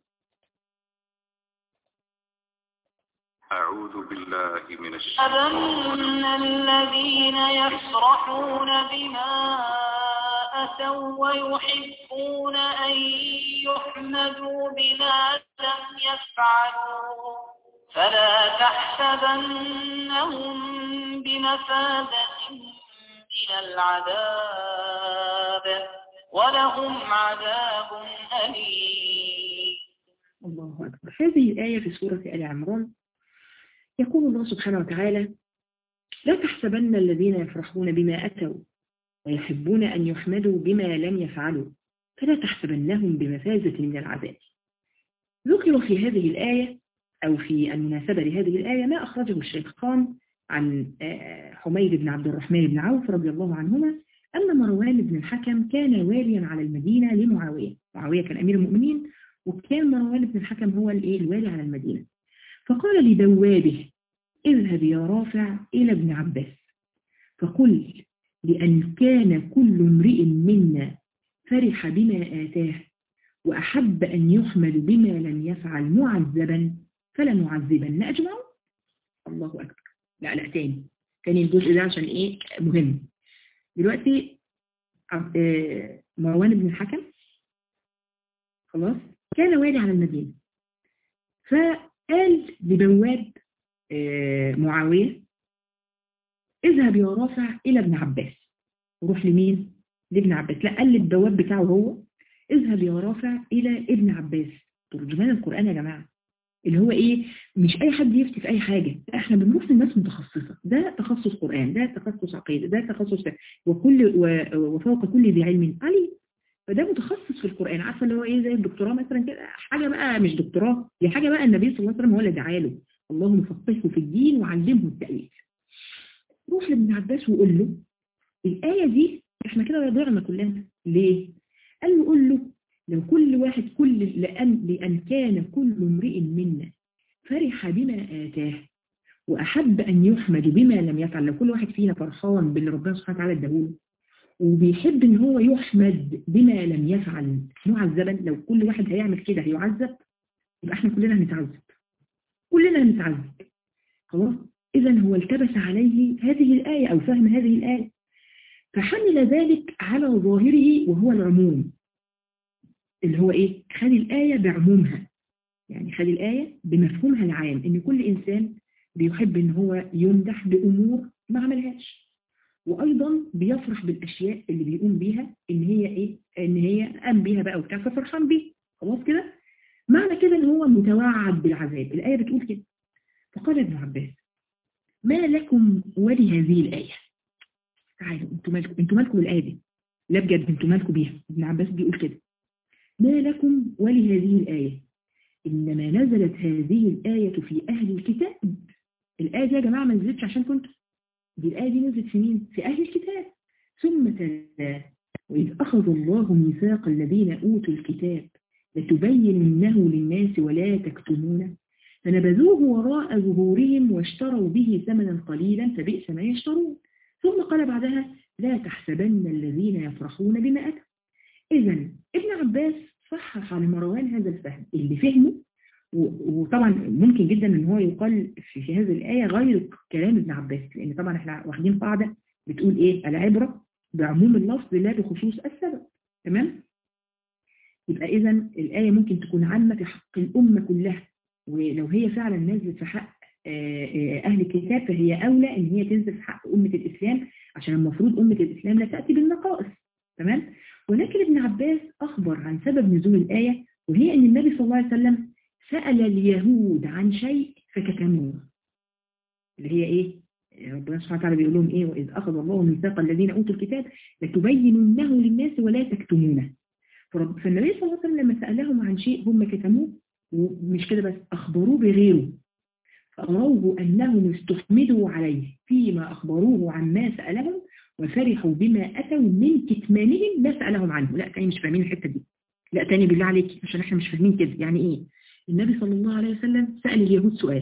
أعوذ بالله من الشيطان أظن الذين يفرحون بما أتوا ويحبون أن يحمدوا بما لم يفعلوا فلا تحسبنهم بمفازة من العذاب ولهم عذاب أليم الله أكبر هذه الآية في سورة آل عمران يقول الله سبحانه وتعالى لا تحسبن الذين يفرحون بما أتوا ويحبون أن يحمدوا بما لم يفعلوا فلا تحسبنهم بمفازة من العذاب ذكر في هذه الآية أو في المناسبة لهذه الآية ما أخرجه الشيخان عن حميد بن عبد الرحمن بن عوف رضي الله عنهما أن مروان بن الحكم كان واليا على المدينة لمعاوية معاوية كان أمير المؤمنين وكان مروان بن الحكم هو الوالي على المدينة فقال لدوابه اذهب يا رافع إلى ابن عباس فقل لأن كان كل امرئ منا فرح بما آتاه وأحب أن يحمد بما لم يفعل معذبا فلنعذبن أجمعون الله أكبر لا لا تاني تاني الجزء ده عشان إيه مهم دلوقتي مروان بن الحكم خلاص كان والي على المدينة فقال لبواب معاوية اذهب يا رافع إلى ابن عباس وروح لمين؟ لابن عباس لا قال للبواب بتاعه هو اذهب يا رافع إلى ابن عباس ترجمان القرآن يا جماعة اللي هو ايه مش اي حد يفتي في اي حاجة احنا بنروح لناس متخصصة ده تخصص قرآن ده تخصص عقيدة ده تخصص وكل وفوق كل ذي علم عليم فده متخصص في القرآن عارفه اللي هو ايه زي الدكتوراه مثلا كده حاجة بقى مش دكتوراه دي حاجة بقى النبي صلى الله عليه وسلم هو اللي دعا له اللهم فقهه في الدين وعلمه التأويل روح لابن عباس وقول له الآية دي احنا كده ضعنا كلنا ليه قال له قول له لو كل واحد كل لأن, لأن كان كل امرئ منا فرح بما آتاه وأحب أن يحمد بما لم يفعل لو كل واحد فينا فرحان باللي ربنا سبحانه وتعالى اداهوله وبيحب ان هو يحمد بما لم يفعل معذبا لو كل واحد هيعمل كده هيعذب يبقى احنا كلنا هنتعذب كلنا هنتعذب خلاص إذا هو التبس عليه هذه الآية أو فهم هذه الآية فحمل ذلك على ظاهره وهو العموم اللي هو إيه؟ خد الآية بعمومها يعني خد الآية بمفهومها العام إن كل إنسان بيحب إن هو يمدح بأمور ما عملهاش وأيضا بيفرح بالأشياء اللي بيقوم بيها إن هي إيه؟ إن هي قام بيها بقى وبتاع ففرحان بيه خلاص كده؟ معنى كده إن هو متوعد بالعذاب الآية بتقول كده فقال ابن عباس ما لكم ولهذه الآية تعالوا انتوا مالكم انتوا مالكم الآية دي لا بجد انتوا مالكم بيها ابن عباس بيقول كده ما لكم ولهذه الآية إنما نزلت هذه الآية في أهل الكتاب الآية دي يا جماعة ما نزلتش عشان كنتوا دي الآية دي نزلت في مين؟ في أهل الكتاب ثم تلا وإذ أخذ الله ميثاق الذين أوتوا الكتاب لتبيننه للناس ولا تكتمونه فنبذوه وراء ظهورهم واشتروا به ثمنا قليلا فبئس ما يشترون ثم قال بعدها لا تحسبن الذين يفرحون بما أتوا إذا ابن عباس صحح على مروان هذا الفهم اللي فهمه وطبعا ممكن جدا ان هو يقال في, في هذه الآية غير كلام ابن عباس لأن طبعا احنا واخدين قاعدة بتقول ايه العبرة بعموم اللفظ لا بخصوص السبب تمام يبقى إذا الآية ممكن تكون عامة في حق الأمة كلها ولو هي فعلا نزلت في حق أهل الكتاب فهي أولى إن هي تنزل في حق أمة الإسلام عشان المفروض أمة الإسلام لا تأتي بالنقائص تمام ولكن ابن عباس أخبر عن سبب نزول الآية وهي أن النبي صلى الله عليه وسلم سأل اليهود عن شيء فكتموه اللي هي إيه ربنا سبحانه وتعالى بيقول لهم إيه وإذ أخذ الله ميثاق الذين أوتوا الكتاب لتبيننه للناس ولا تكتمونه فالنبي صلى الله عليه وسلم لما سألهم عن شيء هم كتموه ومش كده بس أخبروه بغيره فأروه أنهم استحمدوا عليه فيما أخبروه عما سألهم وفرحوا بما أتوا من كتمانهم ما سألهم عنه لا تاني مش فاهمين الحتة دي لا تاني بالله عليك عشان احنا مش فاهمين كده يعني ايه النبي صلى الله عليه وسلم سأل اليهود سؤال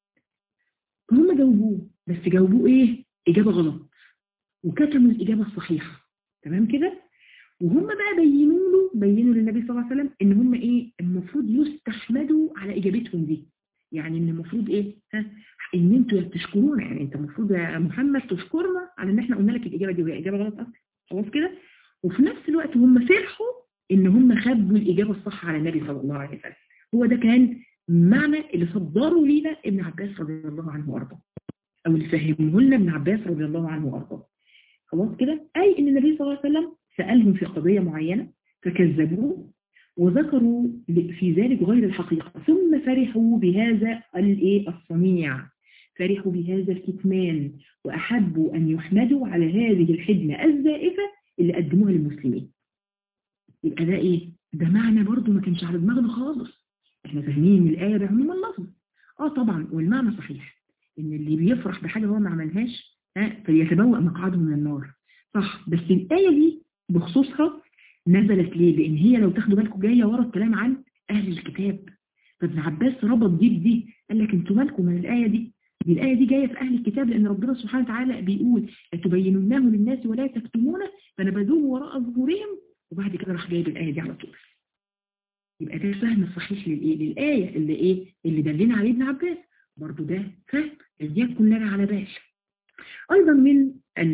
هم جاوبوه بس جاوبوه ايه إجابة غلط وكتموا الإجابة الصحيحة تمام كده وهم بقى بينوا له بينوا للنبي صلى الله عليه وسلم ان هم ايه المفروض يستحمدوا على اجابتهم دي يعني ان المفروض ايه ها ان انتوا تشكرونا يعني انت المفروض يا محمد تشكرنا على ان احنا قلنا لك الاجابه دي وهي اجابه غلط اصلا خلاص كده وفي نفس الوقت هم فرحوا ان هم خبوا الاجابه الصح على النبي صلى الله عليه وسلم هو ده كان معنى اللي صدره لينا ابن عباس رضي الله عنه وارضاه او اللي فهمه لنا ابن عباس رضي الله عنه وارضاه خلاص كده اي ان النبي صلى الله عليه وسلم سالهم في قضيه معينه فكذبوه وذكروا في ذلك غير الحقيقة ثم فرحوا بهذا الايه الصنيع فرحوا بهذا الكتمان وأحبوا أن يحمدوا على هذه الحدمة الزائفة اللي قدموها للمسلمين يبقى ده إيه؟ ده معنى برضو ما كانش على دماغنا خالص احنا فاهمين الآية بعموم اللفظ اه طبعا والمعنى صحيح ان اللي بيفرح بحاجة هو ما عملهاش ها فليتبوأ مقعده من النار صح بس الآية دي بخصوصها نزلت ليه لان هي لو تاخدوا بالكم جايه ورا الكلام عن اهل الكتاب فابن عباس ربط دي بدي قال لك انتوا مالكم من الايه دي دي الايه دي جايه في اهل الكتاب لان ربنا سبحانه وتعالى بيقول لتبيننه للناس ولا تكتمونه فنبذوه وراء ظهورهم وبعد كده راح جايب الايه دي على طول يبقى ده الفهم الصحيح للايه للايه اللي ايه اللي دلنا عليه ابن عباس برضه ده فهم ليكن لنا على بال ايضا من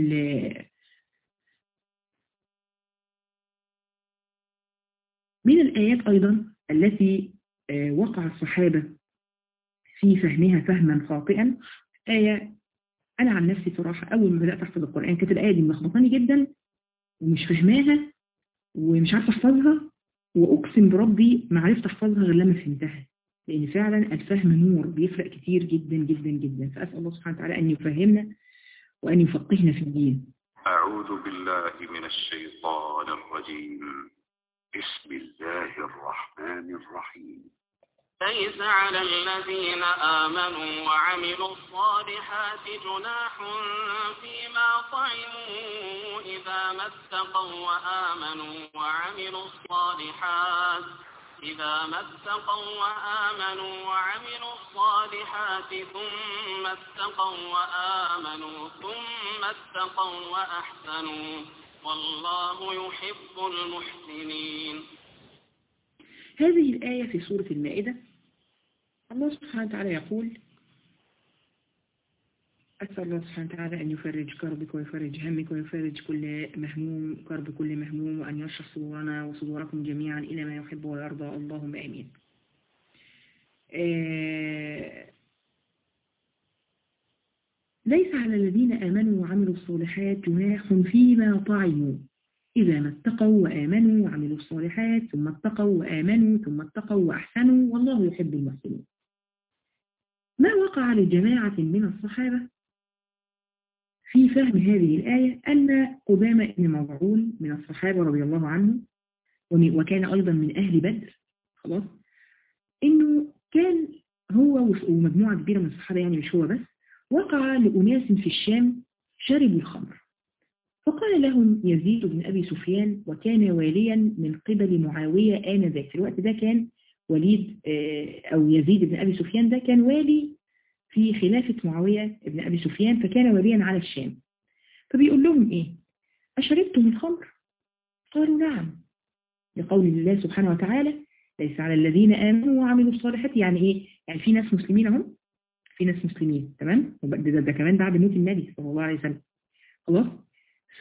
من الآيات أيضا التي وقع الصحابة في فهمها فهما خاطئا آية أنا عن نفسي صراحة أول ما بدأت أحفظ القرآن كانت الآية دي ملخبطاني جدا ومش فهماها ومش عارفة أحفظها وأقسم بربي ما عرفت أحفظها غير لما فهمتها لأن فعلا الفهم نور بيفرق كتير جدا جدا جدا فأسأل الله سبحانه وتعالى أن يفهمنا وأن يفقهنا في الدين أعوذ بالله من الشيطان الرجيم بسم الله الرحمن الرحيم ليس على الذين آمنوا وعملوا الصالحات جناح فيما طعموا إذا ما اتقوا وآمنوا وعملوا الصالحات إذا ما اتقوا وآمنوا وعملوا الصالحات ثم اتقوا وآمنوا ثم اتقوا وأحسنوا والله يحب المحسنين هذه الآية في سورة المائدة الله سبحانه وتعالى يقول أسأل الله سبحانه وتعالى أن يفرج كربك ويفرج همك ويفرج كل مهموم كرب كل مهموم وأن يشرح صدورنا وصدوركم جميعا إلى ما يحب ويرضى اللهم آمين آه ليس على الذين آمنوا وعملوا الصالحات جناح فيما طعموا إذا ما اتقوا وآمنوا وعملوا الصالحات ثم اتقوا وآمنوا ثم اتقوا وأحسنوا والله يحب المحسنين ما وقع لجماعة من الصحابة في فهم هذه الآية أن قدامى بن مظعون من الصحابة رضي الله عنه وكان أيضا من أهل بدر خلاص إنه كان هو ومجموعة كبيرة من الصحابة يعني مش هو بس وقع لأناس في الشام شربوا الخمر فقال لهم يزيد بن أبي سفيان وكان واليا من قبل معاوية آنذاك في الوقت ده كان وليد أو يزيد بن أبي سفيان ده كان والي في خلافة معاوية بن أبي سفيان فكان واليا على الشام فبيقول لهم إيه أشربتم الخمر قالوا نعم لقول الله سبحانه وتعالى ليس على الذين آمنوا وعملوا الصالحات يعني إيه يعني في ناس مسلمين هم في ناس مسلمين تمام ده, ده, ده كمان بعد موت النبي صلى الله عليه وسلم خلاص ف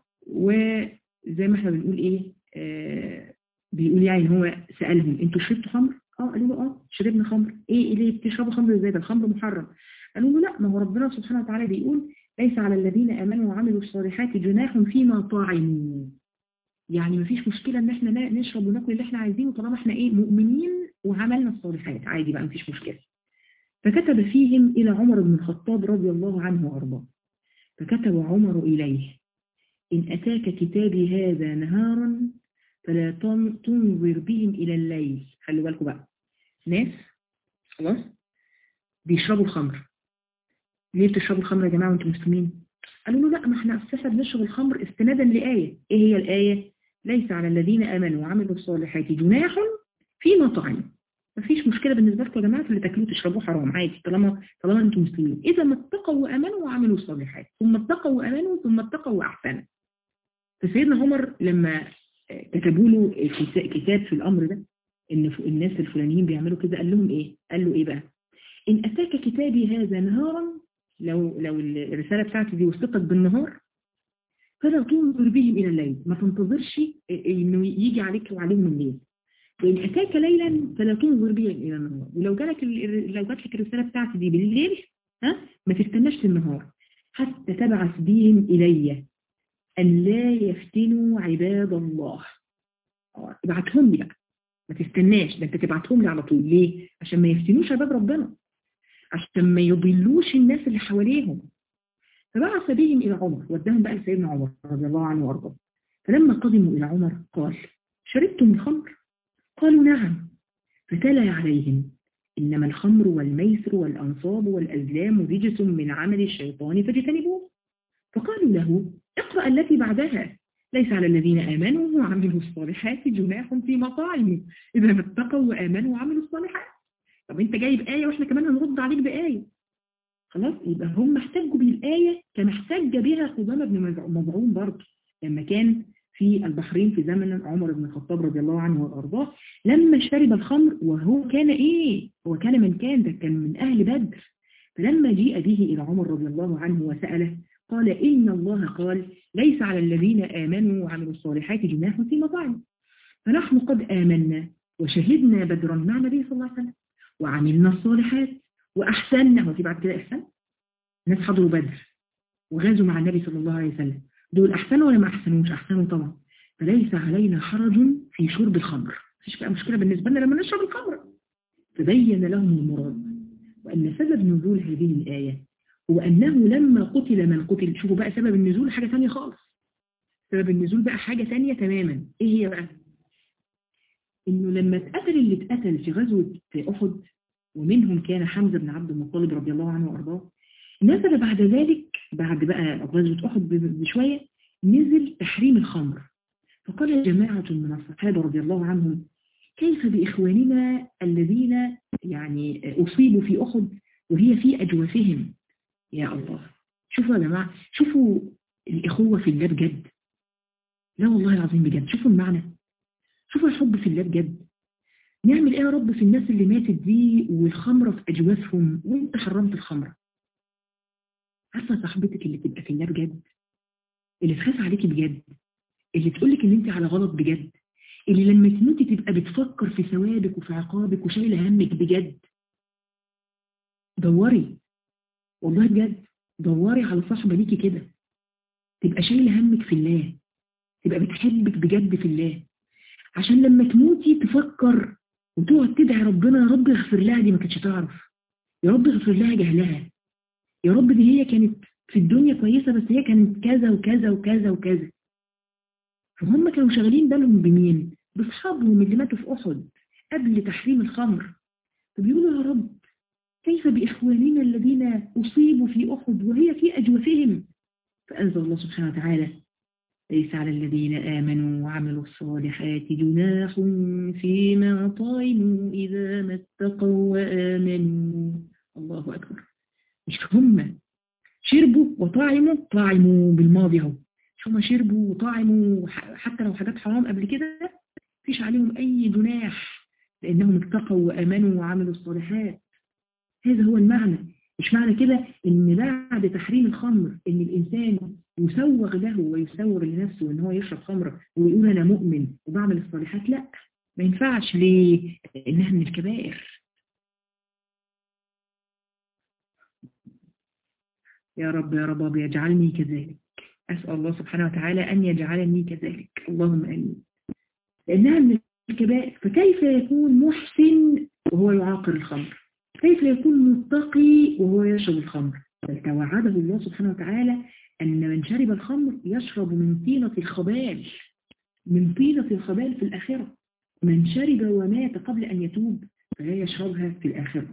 وزي ما احنا بنقول ايه آه بيقول يعني هو سألهم انتوا شربتوا خمر اه قالوا له اه شربنا خمر ايه ليه بتشربوا خمر ازاي ده الخمر محرم قالوا له لا ما هو ربنا سبحانه وتعالى بيقول ليس على الذين امنوا وعملوا الصالحات جناح فيما طعموا يعني مفيش مشكلة ان احنا نشرب وناكل اللي احنا عايزينه طالما احنا ايه مؤمنين وعملنا الصالحات عادي بقى مفيش مشكلة فكتب فيهم إلى عمر بن الخطاب رضي الله عنه وأرضاه فكتب عمر إليه إن أتاك كتابي هذا نهارا فلا تنظر بهم إلى الليل خلوا بالكم بقى ناس خلاص بيشربوا الخمر ليه بتشربوا الخمر يا جماعة وانتم مسلمين قالوا له لا ما احنا احنا بنشرب الخمر استنادا لآية ايه هي الآية ليس على الذين آمنوا وعملوا الصالحات جناح فيما طعموا مفيش مشكلة بالنسبة لكم يا جماعة اللي تاكلوه تشربوه حرام عادي طالما طالما انتم مسلمين إذا ما اتقوا وأمنوا وعملوا الصالحات ثم اتقوا وأمنوا ثم اتقوا وأحسنوا فسيدنا عمر لما كتبوا له كتاب في الأمر ده إن الناس الفلانيين بيعملوا كده قال لهم إيه؟ قال له إيه بقى؟ إن أتاك كتابي هذا نهارا لو لو الرسالة بتاعتي دي وصلتك بالنهار فلا تنظر بهم إلى الليل ما تنتظرش إنه يجي عليك وعليهم الليل وإن أتاك ليلا فلا تنظر بهم إلى النهار ولو جالك لو جات لك الرسالة بتاعتي دي بالليل ها ما تستناش النهار حتى تبعث بهم إلي أن لا يفتنوا عباد الله ابعتهم لي بقى ما تستناش ده انت تبعتهم لي على طول ليه عشان ما يفتنوش عباد ربنا عشان ما يضلوش الناس اللي حواليهم فبعث بهم إلى عمر وداهم بقى لسيدنا عمر رضي الله عنه وارضاه فلما قدموا إلى عمر قال شربتم الخمر قالوا نعم فتلا عليهم إنما الخمر والميسر والأنصاب والأزلام رجس من عمل الشيطان فاجتنبوه فقالوا له اقرأ التي بعدها ليس على الذين آمنوا وعملوا الصالحات جناح في مطاعم إذا ما اتقوا وآمنوا وعملوا الصالحات طب انت جايب آية واحنا كمان هنرد عليك بآية خلاص يبقى هم احتجوا بالآية كما احتج بها قدامى بن مزعوم برضه لما كان في البحرين في زمن عمر بن الخطاب رضي الله عنه وارضاه لما شرب الخمر وهو كان ايه هو كان من كان ده كان من اهل بدر فلما جيء به الى عمر رضي الله عنه وسأله قال إن الله قال ليس على الذين آمنوا وعملوا الصالحات جناح في مطاعم فنحن قد آمنا وشهدنا بدرا مع النبي صلى الله عليه وسلم وعملنا الصالحات وأحسننا وفي بعد كده أحسن ناس حضروا بدر وغازوا مع النبي صلى الله عليه وسلم دول أحسنوا ولا ما أحسنوش أحسنوا طبعا فليس علينا حرج في شرب الخمر مفيش بقى مشكلة بالنسبة لنا لما نشرب الخمر فبين لهم المراد وأن سبب نزول هذه الآية هو أنه لما قتل من قتل شوفوا بقى سبب النزول حاجة ثانية خالص سبب النزول بقى حاجة ثانية تماما إيه هي بقى إنه لما اتقتل اللي اتقتل في غزوة أحد ومنهم كان حمزة بن عبد المطلب رضي الله عنه وأرضاه نزل بعد ذلك بعد بقى غزوة أحد بشوية نزل تحريم الخمر فقال جماعة من الصحابة رضي الله عنهم كيف بإخواننا الذين يعني أصيبوا في أحد وهي في أجوافهم يا الله شوفوا يا جماعة شوفوا الإخوة في الله بجد لا والله العظيم بجد شوفوا المعنى شوفوا الحب في الله بجد نعمل ايه يا رب في الناس اللي ماتت دي والخمرة في اجوافهم وانت حرمت الخمرة عارفة صاحبتك اللي تبقى في الله بجد اللي تخاف عليكي بجد اللي تقولك ان انت على غلط بجد اللي لما تموتي تبقى بتفكر في ثوابك وفي عقابك وشايله همك بجد دوري والله بجد دوري على صاحبة ليكي كده تبقى شايله همك في الله تبقى بتحبك بجد في الله عشان لما تموتي تفكر وتقعد تدعي ربنا يا رب اغفر لها دي ما كانتش تعرف يا رب اغفر لها جهلها يا رب دي هي كانت في الدنيا كويسة بس هي كانت كذا وكذا وكذا وكذا فهم كانوا شغالين بالهم بمين باصحابهم اللي ماتوا في أحد قبل تحريم الخمر فبيقولوا يا رب كيف بإخواننا الذين أصيبوا في أحد وهي في أجوافهم فأنزل الله سبحانه وتعالى ليس على الذين آمنوا وعملوا الصالحات جناح فيما طعموا إذا ما اتقوا وآمنوا الله أكبر مش هم شربوا وطعموا طعموا بالماضي اهو مش هم شربوا وطعموا حتى لو حاجات حرام قبل كده مفيش عليهم أي جناح لأنهم اتقوا وآمنوا وعملوا الصالحات هذا هو المعنى مش معنى كده ان بعد تحريم الخمر ان الانسان يسوغ له ويسوغ لنفسه ان هو يشرب خمرة ويقول انا مؤمن وبعمل الصالحات لا ما ينفعش ليه لانها من الكبائر يا رب يا رب يجعلني كذلك أسأل الله سبحانه وتعالى أن يجعلني كذلك اللهم أمين لأنها من الكبائر فكيف يكون محسن وهو يعاقر الخمر كيف يكون متقي وهو يشرب الخمر بل توعده الله سبحانه وتعالى أن من شرب الخمر يشرب من طينة الخبال من طينة الخبال في الآخرة من شرب ومات قبل أن يتوب فلا يشربها في الآخرة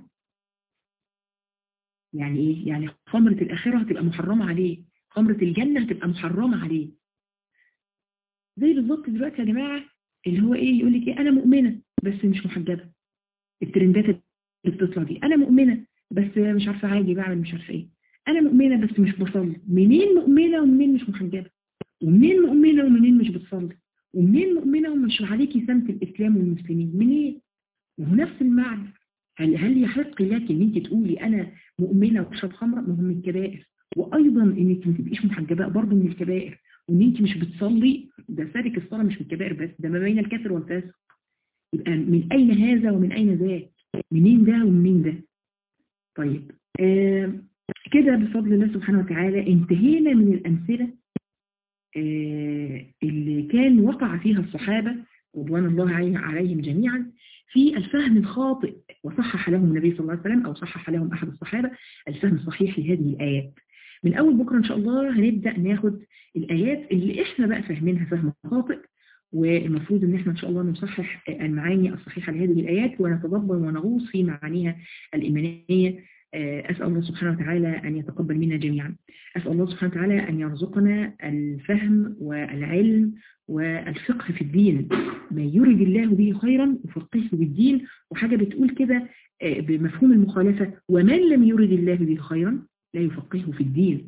يعني إيه؟ يعني خمرة الآخرة هتبقى محرمة عليه خمرة الجنة هتبقى محرمة عليه زي بالظبط دلوقتي يا جماعة اللي هو إيه يقول لك إيه أنا مؤمنة بس مش محجبة الترندات اللي بتطلع دي أنا مؤمنة بس مش عارفة عادي بعمل مش عارفة إيه أنا مؤمنة بس مش بصلي منين مؤمنة ومنين مش محجبة ومنين مؤمنة ومنين مش بتصلي ومنين مؤمنة ومش عليكي سمت الإسلام والمسلمين منين وهو نفس المعنى هل هل يحق لك ان انت تقولي انا مؤمنة وبشرب خمرة ما هو من الكبائر وايضا انك ما تبقيش محجبة برضه من الكبائر وان انت مش بتصلي ده سارك الصلاة مش من الكبائر بس ده ما بين الكافر والفاسق يبقى من اين هذا ومن اين ذاك منين ده ومنين ده طيب آه كده بفضل الله سبحانه وتعالى انتهينا من الامثلة آه اللي كان وقع فيها الصحابة رضوان الله عليهم جميعا في الفهم الخاطئ وصحح لهم النبي صلى الله عليه وسلم أو صحح لهم أحد الصحابة الفهم الصحيح لهذه الآيات من أول بكرة إن شاء الله هنبدأ ناخد الآيات اللي إحنا بقى فاهمينها فهم خاطئ والمفروض إن إحنا إن شاء الله نصحح المعاني الصحيحة لهذه الآيات ونتدبر ونغوص في معانيها الإيمانية أسأل الله سبحانه وتعالى أن يتقبل منا جميعا أسأل الله سبحانه وتعالى أن يرزقنا الفهم والعلم والفقه في الدين ما يريد الله به خيرا يفقهه بالدين وحاجة بتقول كده بمفهوم المخالفة ومن لم يريد الله به خيرا لا يفقهه في الدين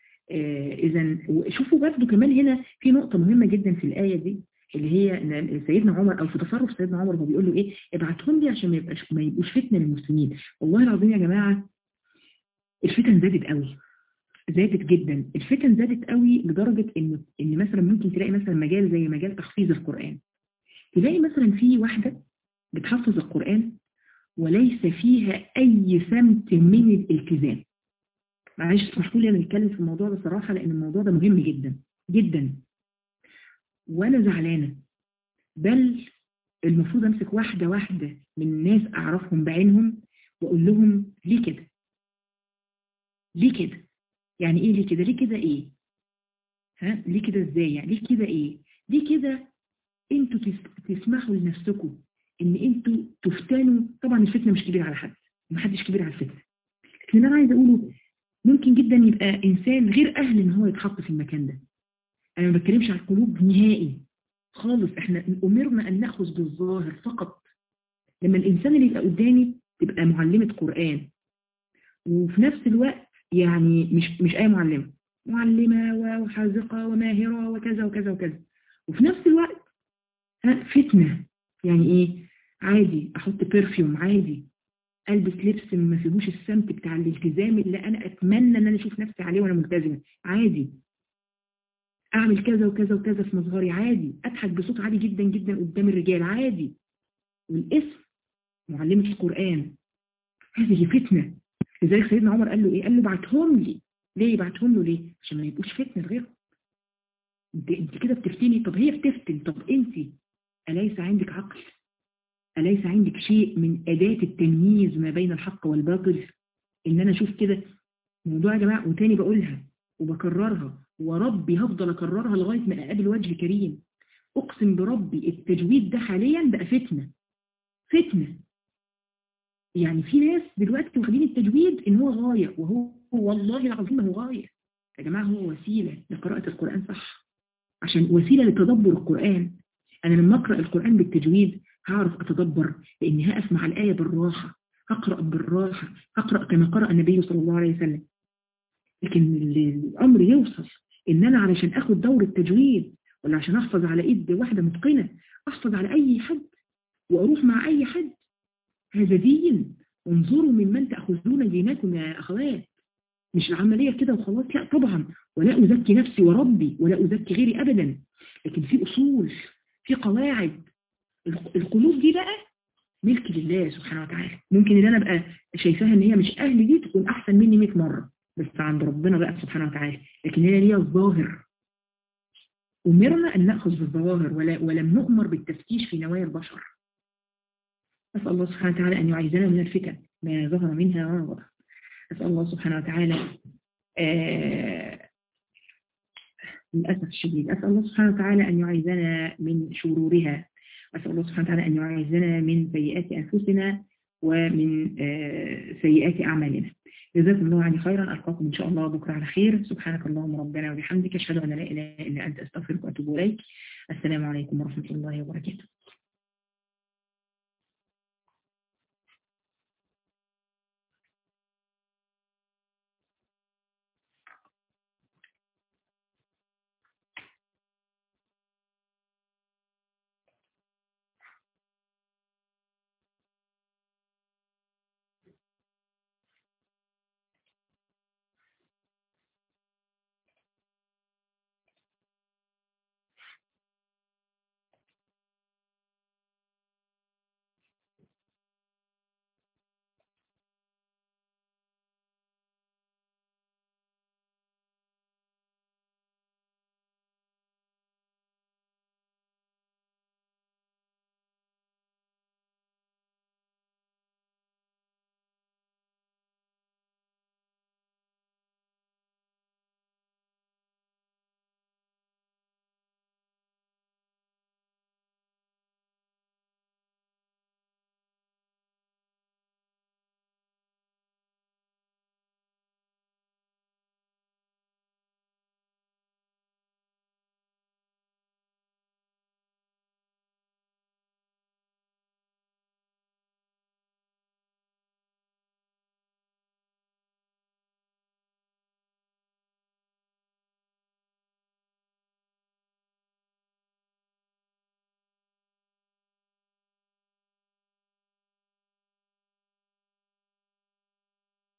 إذا شوفوا برضو كمان هنا في نقطة مهمة جدا في الآية دي اللي هي سيدنا عمر او في تصرف سيدنا عمر هو بيقول له ايه ابعتهم لي عشان ما يبقاش ما يبقوش فتنه للمسلمين والله العظيم يا جماعه الفتن زادت قوي زادت جدا الفتن زادت قوي لدرجة ان ان مثلا ممكن تلاقي مثلا مجال زي مجال تحفيظ القرآن تلاقي مثلا في واحدة بتحفظ القرآن وليس فيها اي سمت من الالتزام معلش اسمحوا لي انا نتكلم في الموضوع ده صراحة لان الموضوع ده مهم جدا جدا وانا زعلانة بل المفروض امسك واحدة واحدة من الناس اعرفهم بعينهم واقول لهم ليه كده ليه كده يعني ايه ليه كده ليه كده ايه ها ليه كده ازاي يعني ليه كده ايه ليه كده انتوا تسمحوا لنفسكم ان انتوا تفتنوا طبعا الفتنه مش كبيره على حد محدش كبير على الفتنه لكن انا عايز اقوله ممكن جدا يبقى انسان غير اهل ان هو يتحط في المكان ده انا ما بتكلمش عن القلوب نهائي خالص احنا امرنا ان ناخذ بالظاهر فقط لما الانسان اللي يبقى قدامي تبقى معلمه قران وفي نفس الوقت يعني مش مش اي معلمة معلمة وحاذقة وماهرة وكذا وكذا وكذا وفي نفس الوقت فتنة يعني ايه عادي احط برفيوم عادي البس لبس ما فيهوش السمت بتاع الالتزام اللي انا اتمنى ان انا اشوف نفسي عليه وانا ملتزمه عادي اعمل كذا وكذا وكذا في مظهري عادي اضحك بصوت عالي جدا جدا قدام الرجال عادي والاسم معلمة القرآن هذه فتنة لذلك سيدنا عمر قال له ايه قال له بعتهم لي ليه بعتهم له ليه عشان ما يبقوش فتنة لغيرهم انت, انت كده بتفتني طب هي بتفتن طب انت أليس عندك عقل أليس عندك شيء من أداة التمييز ما بين الحق والباطل إن أنا أشوف كده موضوع يا جماعة وتاني بقولها وبكررها وربي هفضل أكررها لغاية ما أقابل وجه كريم أقسم بربي التجويد ده حاليا بقى فتنة فتنة يعني في ناس دلوقتي واخدين التجويد إن هو غاية وهو والله العظيم هو غاية يا جماعة هو وسيلة لقراءة القرآن صح عشان وسيلة لتدبر القرآن أنا لما أقرأ القرآن بالتجويد هعرف أتدبر لأني هقف مع الآية بالراحة هقرأ بالراحة هقرأ كما قرأ النبي صلى الله عليه وسلم لكن الأمر يوصل إن أنا علشان أخد دور التجويد ولا عشان أحفظ على إيد واحدة متقنة أحفظ على أي حد وأروح مع أي حد هذا دين انظروا ممن تأخذون دينكم يا أخوات مش العملية كده وخلاص لا طبعا ولا أزكي نفسي وربي ولا أزكي غيري أبدا لكن في أصول في قواعد القلوب دي بقى ملك لله سبحانه وتعالى ممكن ان انا ابقى شايفاها ان هي مش اهل دي تكون احسن مني 100 مرة بس عند ربنا بقى سبحانه وتعالى لكن هي ليها الظاهر أمرنا أن نأخذ بالظواهر ولا ولم نؤمر بالتفتيش في نوايا البشر أسأل الله سبحانه وتعالى أن يعيذنا من الفتن ما ظهر منها وما بطن أسأل الله سبحانه وتعالى آه للأسف الشديد أسأل الله سبحانه وتعالى أن يعيذنا من شرورها أسأل الله سبحانه وتعالى أن يعيذنا من سيئات أنفسنا ومن آه سيئات أعمالنا جزاكم الله عني خيرا ألقاكم إن شاء الله بكرة على خير سبحانك اللهم ربنا وبحمدك أشهد أن لا إله إلا أنت أستغفرك وأتوب إليك السلام عليكم ورحمة الله وبركاته